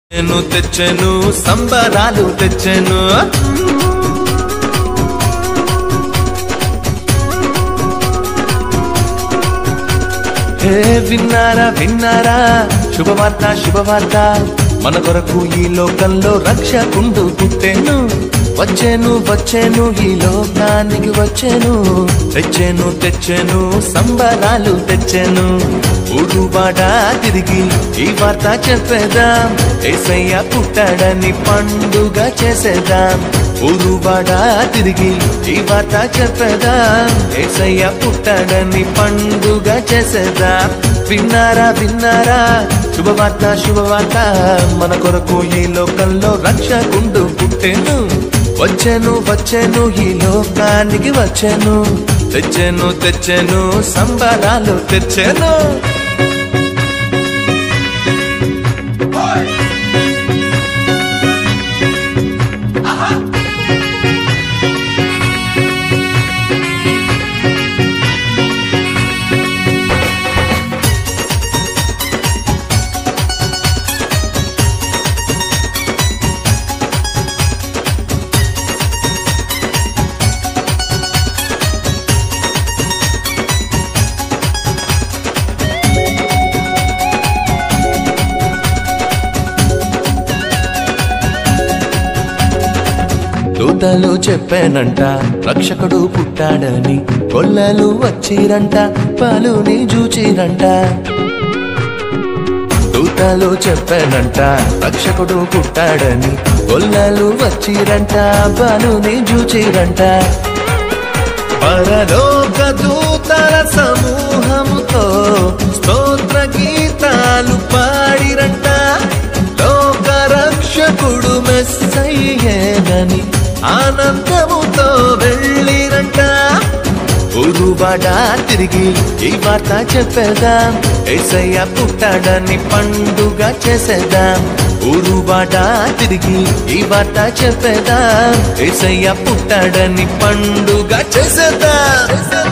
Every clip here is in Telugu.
నేను తెచ్చెను సంబరాలు తెచ్చెను హే విన్నారా విన్నారా శుభవార్త శుభవార్త మన కొరకు ఈ లోకంలో రక్షకుండు పుట్టెను వచ్చేను వచ్చేను ఈ లోకానికి వచ్చేను తెచ్చెను తెచ్చెను సంబరాలు తెచ్చెను ఊరువాడ తిరిగి ఈ వార్త చెప్పేదాం ఏసయ్య పుట్టాడని పండుగ చేసేదాం ఊరువాడ తిరిగి ఈ వార్త చెప్పేదాం ఏసయ్య పుట్టాడని పండుగ చేసేదాం విన్నారా విన్నారా శుభవార్త శుభవార్త మన కొరకు ఈ లోకంలో రక్షకుండు పుట్టెను వచ్చెను వచ్చెను ఈ లోకానికి వచ్చెను తెచ్చెను తెచ్చెను సంబరాలు తెచ్చెను దూతలు చెప్పానంట రక్షకుడు పుట్టాడని కొల్లలు వచ్చిరంట పాలుని జూచిరంట దూతలు చెప్పానంట రక్షకుడు పుట్టాడని కొల్లలు వచ్చిరంట పాలుని జూచిరంట పరలోక దూతల సమూహముతో స్తోత్ర గీతాలు పాడిరంట లోక రక్షకుడు మెస్సయ్యేనని ఆనందముతో వెళ్ళిరంట ఊరువాడ తిరిగి ఈ వార్త చెప్పేదాం ఏసయ్య పుట్టాడని పండుగ చేసేదాం ఊరువాడ తిరిగి ఈ వార్త చెప్పేదాం ఏసయ్య పుట్టాడని పండుగ చేసేదాం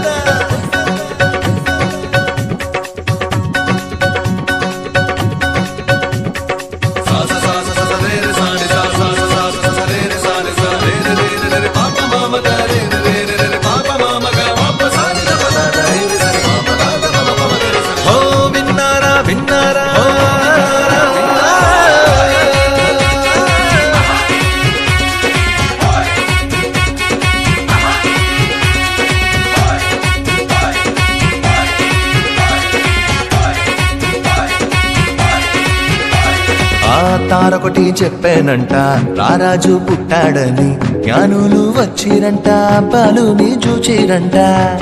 ఓ విన్నారా విన్నారా ఆ తారొకటి చెప్పానంట రారాజు పుట్టాడని జ్ఞానులు వచ్చిరంట బాలుని చూచిరంట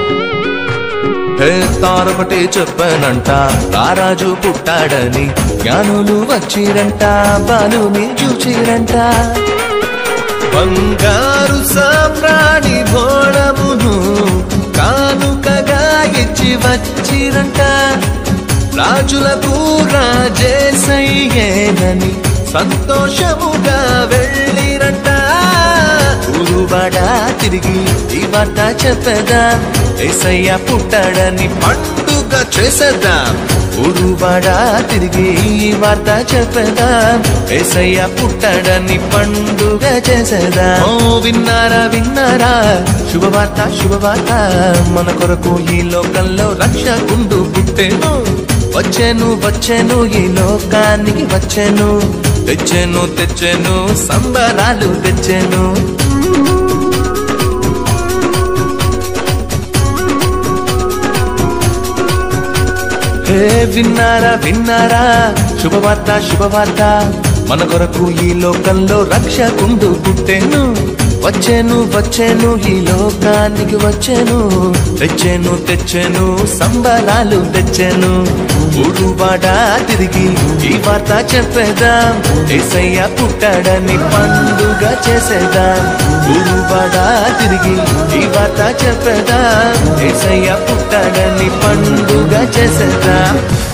హే తారొకటి చెప్పానంట రారాజు పుట్టాడని జ్ఞానులు వచ్చిరంట బాలుని చూచిరంట బంగారు సామ్రాణి భోళమును కానుకగా ఇచ్చి వచ్చిరంట రాజులకు రాజేసయ్యేనని సంతోషముగా వెళ్ళిరంట ఊరువాడ తిరిగి ఈ వార్త చెప్పేదాం ఏసయ్య పుట్టాడని పండుగ చేసేద్దాం ఊరువాడ తిరిగి ఈ వార్త చెప్పేదాం ఏసయ్య పుట్టాడని పండుగ చేసేదాం ఓ విన్నారా విన్నారా శుభవార్త శుభవార్త మన కొరకు ఈ లోకంలో రక్షకుండు పుట్టెను వచ్చెను వచ్చెను ఈ లోకానికి వచ్చెను తెచ్చెను తెచ్చెను సంబరాలు తెచ్చెను హే విన్నారా విన్నారా శుభవార్త శుభవార్త మన కొరకు ఈ లోకంలో రక్షకుండు పుట్టెను వచ్చెను వచ్చెను ఈ లోకానికి వచ్చెను తెచ్చెను తెచ్చెను సంబరాలు తెచ్చెను ఊరువాడ తిరిగి ఈ వార్త చెప్పేదాం ఏసయ్య పుట్టాడని పండుగ చేసేదాం ఊరువాడ తిరిగి ఈ వార్త చెప్పేదాం ఏసయ్య పుట్టాడని పండుగ చేసేదాం